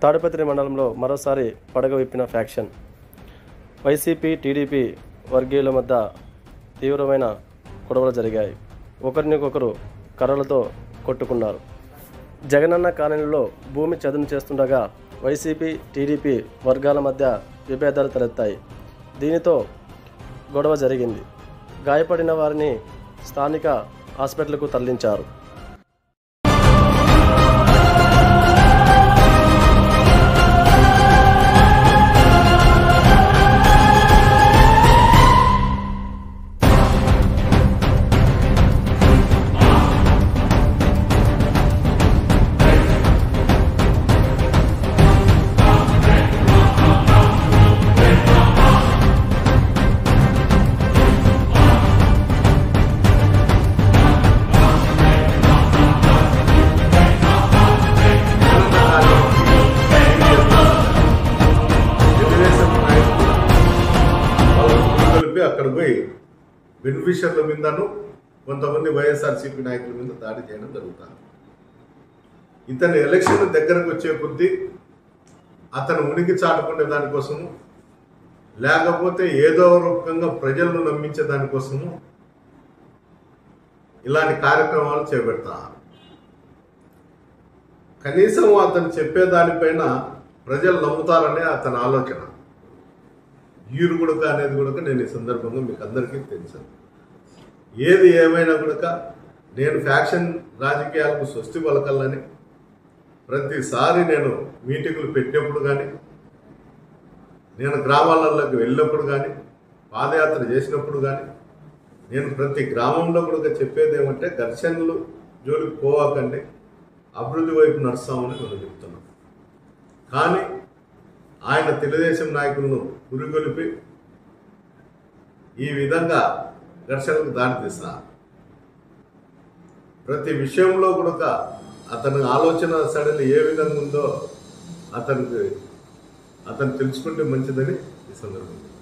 తాడిపత్రి మండలంలో మరోసారి పడగ విప్పిన ఫ్యాక్షన్ వైసీపీ టీడీపీ వర్గీయుల మధ్య తీవ్రమైన గొడవలు జరిగాయి ఒకరినికొకరు కర్రలతో కొట్టుకున్నారు జగనన్న కాలనీలో భూమి చదును చేస్తుండగా వైసీపీ టీడీపీ వర్గాల మధ్య విభేదాలు తలెత్తాయి దీనితో గొడవ జరిగింది గాయపడిన వారిని స్థానిక హాస్పిటల్కు తరలించారు తెలుగుదేశం నాయకులు వాళ్ళు కలిపి అక్కడ పోయి బెనిఫిషియర్ల మీదను కొంతమంది వైఎస్ఆర్సీపీ నాయకుల మీద దాడి చేయడం జరుగుతుంది ఇతని ఎలక్షన్ దగ్గరకు వచ్చే కొద్దీ అతను ఉనికి చాటుకునే దానికోసము లేకపోతే ఏదో రూపంగా ప్రజలను నమ్మించే దానికోసము ఇలాంటి కార్యక్రమాలు చేపడతారు కనీసం అతను చెప్పేదానిపైన ప్రజలు నమ్ముతారనే అతని ఆలోచన ఈరు గుడక అనేది కూడా నేను ఈ సందర్భంగా మీకు అందరికీ తెలుసు ఏది ఏమైనా కూడా నేను ఫ్యాక్షన్ రాజకీయాలకు స్వస్తి పలకాలని ప్రతిసారి నేను మీటింగులు పెట్టినప్పుడు కానీ నేను గ్రామాలలోకి వెళ్ళినప్పుడు కానీ పాదయాత్ర చేసినప్పుడు కానీ నేను ప్రతి గ్రామంలో కూడా చెప్పేది ఏమంటే ఘర్షణలు జోలికి పోవాకండి అభివృద్ధి వైపు నడుస్తామని మనం చెప్తున్నాం కానీ ఆయన తెలుగుదేశం నాయకులను పురిగొలిపి ఈ విధంగా ఘర్షణకు దారితీస్తా ప్రతి విషయంలో కూడా అతని ఆలోచన సడలి ఏ విధంగా ఉందో అతనికి అతను తెలుసుకుంటే మంచిదని ఈ సందర్భంగా